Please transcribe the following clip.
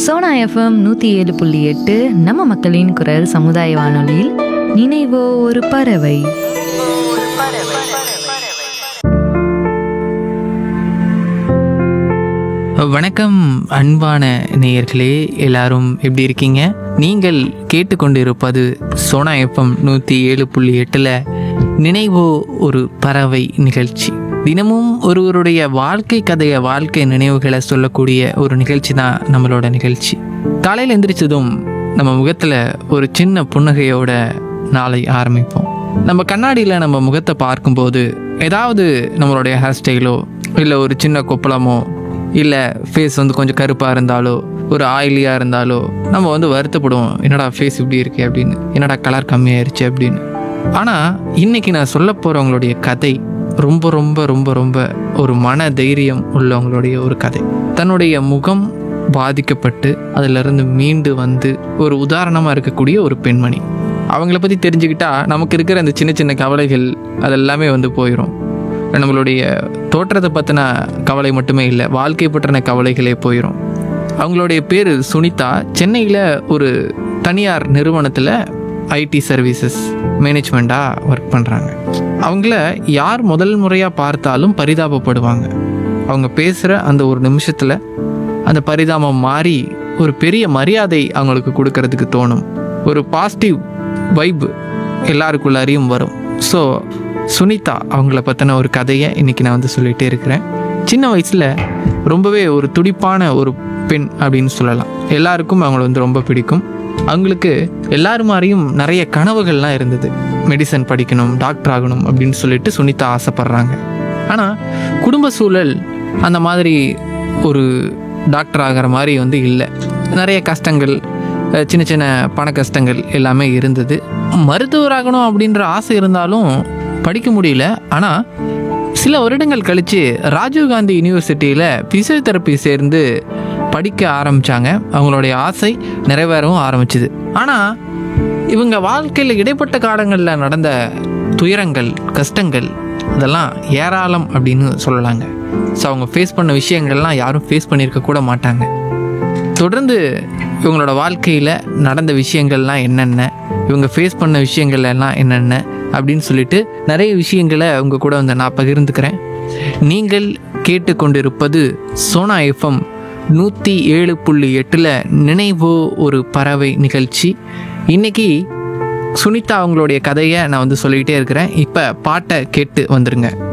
Sona FM நூற்றி ஏழு புள்ளி எட்டு நம்ம மக்களின் குரல் சமுதாய வானொலியில் நினைவோ ஒரு பறவை வணக்கம் அன்பான நேயர்களே எல்லாரும் எப்படி இருக்கீங்க நீங்கள் கேட்டுக்கொண்டிருப்பது சோனா எஃப்எம் நூற்றி ஏழு புள்ளி எட்டில் நினைவோ ஒரு பறவை நிகழ்ச்சி தினமும் ஒருவருடைய வாழ்க்கை கதையை வாழ்க்கை நினைவுகளை சொல்லக்கூடிய ஒரு நிகழ்ச்சி தான் நம்மளோட நிகழ்ச்சி காலையில் எந்திரிச்சதும் நம்ம முகத்தில் ஒரு சின்ன புன்னகையோட நாளை ஆரம்பிப்போம் நம்ம கண்ணாடியில் நம்ம முகத்தை பார்க்கும்போது ஏதாவது நம்மளுடைய ஹேர் ஸ்டைலோ இல்லை ஒரு சின்ன கொப்பளமோ இல்லை ஃபேஸ் வந்து கொஞ்சம் கருப்பாக இருந்தாலோ ஒரு ஆயிலியாக இருந்தாலோ நம்ம வந்து வருத்தப்படுவோம் என்னடா ஃபேஸ் இப்படி இருக்கே அப்படின்னு என்னடா கலர் கம்மியாயிருச்சு அப்படின்னு ஆனால் இன்னைக்கு நான் சொல்ல போகிறவங்களுடைய கதை ரொம்ப ரொம்ப ரொம்ப ரொம்ப ஒரு மன தைரியம் உள்ளவங்களுடைய ஒரு கதை தன்னுடைய முகம் பாதிக்கப்பட்டு அதிலிருந்து மீண்டு வந்து ஒரு உதாரணமாக இருக்கக்கூடிய ஒரு பெண்மணி அவங்கள பற்றி தெரிஞ்சுக்கிட்டா நமக்கு இருக்கிற அந்த சின்ன சின்ன கவலைகள் அதெல்லாமே வந்து போயிடும் நம்மளுடைய தோற்றத்தை பற்றின கவலை மட்டுமே இல்லை வாழ்க்கை பற்றின கவலைகளே போயிடும் அவங்களுடைய பேர் சுனிதா சென்னையில் ஒரு தனியார் நிறுவனத்தில் ஐடி சர்வீசஸ் மேனேஜ்மெண்ட்டாக ஒர்க் பண்ணுறாங்க அவங்கள யார் முதல் முறையாக பார்த்தாலும் பரிதாபப்படுவாங்க அவங்க பேசுகிற அந்த ஒரு நிமிஷத்தில் அந்த பரிதாபம் மாறி ஒரு பெரிய மரியாதை அவங்களுக்கு கொடுக்கறதுக்கு தோணும் ஒரு பாசிட்டிவ் வைப் எல்லாருக்குள்ளாரையும் வரும் ஸோ சுனிதா அவங்கள பற்றின ஒரு கதையை இன்றைக்கி நான் வந்து சொல்லிகிட்டே இருக்கிறேன் சின்ன வயசில் ரொம்பவே ஒரு துடிப்பான ஒரு பெண் அப்படின்னு சொல்லலாம் எல்லாருக்கும் அவங்கள வந்து ரொம்ப பிடிக்கும் அவங்களுக்கு எல்லாரும் மாதிரியும் நிறைய கனவுகள்லாம் இருந்தது மெடிசன் படிக்கணும் டாக்டர் ஆகணும் அப்படின்னு சொல்லிட்டு சுனிதா ஆசைப்படுறாங்க ஆனால் குடும்ப சூழல் அந்த மாதிரி ஒரு டாக்டர் ஆகிற மாதிரி வந்து இல்லை நிறைய கஷ்டங்கள் அஹ் சின்ன சின்ன பண கஷ்டங்கள் எல்லாமே இருந்தது மருத்துவராகணும் அப்படின்ற ஆசை இருந்தாலும் படிக்க முடியல ஆனால் சில வருடங்கள் கழித்து ராஜீவ்காந்தி யூனிவர்சிட்டியில் பிசியோதெரப்பி சேர்ந்து படிக்க ஆரம்பித்தாங்க அவங்களுடைய ஆசை நிறைவேறவும் ஆரம்பிச்சுது ஆனால் இவங்க வாழ்க்கையில் இடைப்பட்ட காலங்களில் நடந்த துயரங்கள் கஷ்டங்கள் அதெல்லாம் ஏராளம் அப்படின்னு சொல்லலாங்க ஸோ அவங்க ஃபேஸ் பண்ண விஷயங்கள்லாம் யாரும் ஃபேஸ் பண்ணியிருக்க கூட மாட்டாங்க தொடர்ந்து இவங்களோட வாழ்க்கையில் நடந்த விஷயங்கள்லாம் என்னென்ன இவங்க ஃபேஸ் பண்ண விஷயங்கள் எல்லாம் என்னென்ன அப்படின்னு சொல்லிட்டு நிறைய விஷயங்களை உங்க கூட வந்து நான் பகிர்ந்துக்கிறேன் நீங்கள் கேட்டுக்கொண்டிருப்பது சோனா எஃப்எம் நூற்றி ஏழு புள்ளி எட்டில் நினைவோ ஒரு பறவை நிகழ்ச்சி இன்னைக்கு சுனிதா அவங்களுடைய கதையை நான் வந்து சொல்லிக்கிட்டே இருக்கிறேன் இப்போ பாட்டை கேட்டு வந்துருங்க